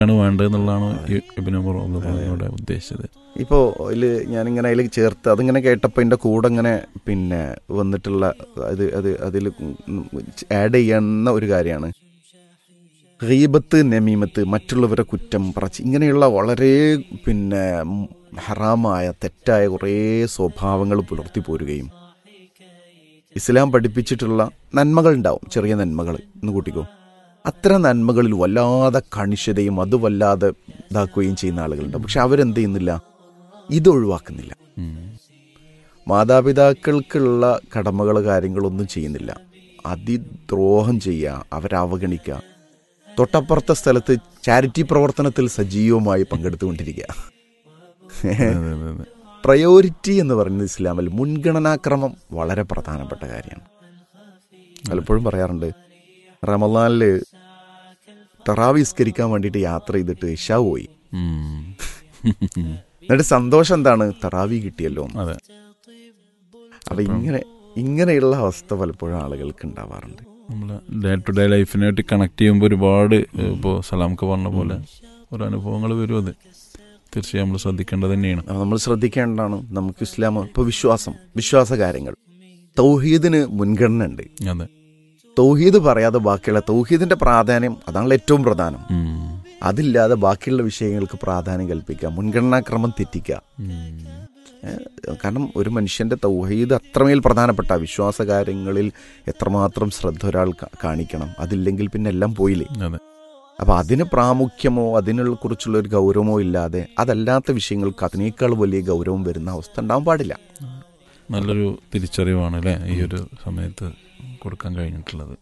ആണ് വേണ്ടത് എന്നുള്ളതാണ് ഇബിന് ഇവിടെ ഉദ്ദേശിച്ചത് ഇപ്പോൾ അതിൽ ഞാനിങ്ങനെ അതിൽ ചേർത്ത് അതിങ്ങനെ കേട്ടപ്പോൾ എൻ്റെ കൂടെ ഇങ്ങനെ പിന്നെ വന്നിട്ടുള്ള അത് അത് അതിൽ ആഡ് ചെയ്യുന്ന ഒരു കാര്യമാണ് ഗീബത്ത് നമീമത്ത് മറ്റുള്ളവരെ കുറ്റം പറച്ച് ഇങ്ങനെയുള്ള വളരെ പിന്നെ ഹറാമായ തെറ്റായ കുറേ സ്വഭാവങ്ങൾ പുലർത്തി പോരുകയും ഇസ്ലാം പഠിപ്പിച്ചിട്ടുള്ള നന്മകൾ ഉണ്ടാവും ചെറിയ നന്മകൾ എന്ന് കൂട്ടിക്കോ അത്തരം നന്മകളിൽ വല്ലാതെ കണിശതയും അത് വല്ലാതെ ഇതാക്കുകയും ചെയ്യുന്ന ആളുകളുണ്ട് പക്ഷെ അവരെന്ത് ചെയ്യുന്നില്ല ഇത് ഒഴിവാക്കുന്നില്ല ഉം. മാതാപിതാക്കൾക്കുള്ള കടമകൾ കാര്യങ്ങളൊന്നും ചെയ്യുന്നില്ല അതിദ്രോഹം ചെയ്യുക അവരെ അവഗണിക്കുക തൊട്ടപ്പുറത്തെ സ്ഥലത്ത് ചാരിറ്റി പ്രവർത്തനത്തിൽ സജീവമായി പങ്കെടുത്തുകൊണ്ടിരിക്കുക അതെ, അതെ, അതെ. പ്രയോറിറ്റി എന്ന് പറയുന്നത് ഇസ്ലാമിൽ മുൻഗണനാക്രമം വളരെ പ്രധാനപ്പെട്ട കാര്യമാണ് പലപ്പോഴും പറയാറുണ്ട് റമലാനിൽ തറാവിസ്കരിക്കാൻ വേണ്ടിയിട്ട് യാത്ര ചെയ്തിട്ട് ഇഷാ പോയി ഉം. എന്നിട്ട് സന്തോഷം എന്താണ് തറാവി കിട്ടിയല്ലോ എന്ന്. അതെ അപ്പൊ ഇങ്ങനെ ഇങ്ങനെയുള്ള അവസ്ഥ പലപ്പോഴും ആളുകൾക്ക് ഉണ്ടാവാറുണ്ട് നമ്മളെ ഡേ ടു ഡേ ലൈഫിനായിട്ട് കണക്ട് ചെയ്യുമ്പോൾ ഒരുപാട് ഇപ്പോൾ സലാംക്ക് പറഞ്ഞ പോലെ ഓരോ അനുഭവങ്ങൾ വരും അത് തീർച്ചയായും നമ്മൾ ശ്രദ്ധിക്കേണ്ടത് തന്നെയാണ് അപ്പൊ നമ്മൾ ശ്രദ്ധിക്കേണ്ടതാണ് നമുക്ക് ഇസ്ലാം ഇപ്പൊ വിശ്വാസം വിശ്വാസ കാര്യങ്ങൾ തൗഹീദിന് മുൻഗണന ഉണ്ട് അതെ തൗഹീദ് പറയാതെ ബാക്കിയുള്ള തൗഹീദിന്റെ പ്രാധാന്യം അതാണല്ലോ ഏറ്റവും പ്രധാനം ഉം. അതില്ലാതെ ബാക്കിയുള്ള വിഷയങ്ങൾക്ക് പ്രാധാന്യം കൽപ്പിക്കുക മുൻഗണനാക്രമം തെറ്റിക്കുക ഉം. ഏഹ് കാരണം ഒരു മനുഷ്യന്റെ തൗഹീദ് അത്രമേൽ പ്രധാനപ്പെട്ട വിശ്വാസ കാര്യങ്ങളിൽ എത്രമാത്രം ശ്രദ്ധ ഒരാൾ കാ- കാണിക്കണം അതില്ലെങ്കിൽ പിന്നെ എല്ലാം പോയില്ലേ അതെ അപ്പൊ അതിന് പ്രാമുഖ്യമോ അതിനുള്ള കുറിച്ചുള്ള ഒരു ഗൗരവമോ ഇല്ലാതെ അതല്ലാത്ത വിഷയങ്ങൾക്ക് അതിനേക്കാൾ വലിയ ഗൗരവം വരുന്ന അവസ്ഥ ഉണ്ടാവാൻ പാടില്ല നല്ലൊരു തിരിച്ചറിവാണ് അല്ലേ ഈ ഒരു സമയത്ത് കൊടുക്കാൻ കഴിഞ്ഞിട്ടുള്ളത്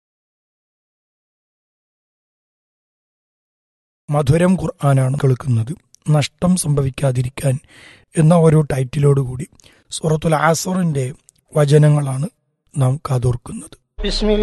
മധുരം ഖുർആനാണ് കേൾക്കുന്നത് നഷ്ടം സംഭവിക്കാതിരിക്കാൻ എന്ന ഒരു ടൈറ്റിലോടുകൂടി സൂറത്തുൽ ആസറിന്റെ വചനങ്ങളാണ് നാം കാതോർക്കുന്നത് بسم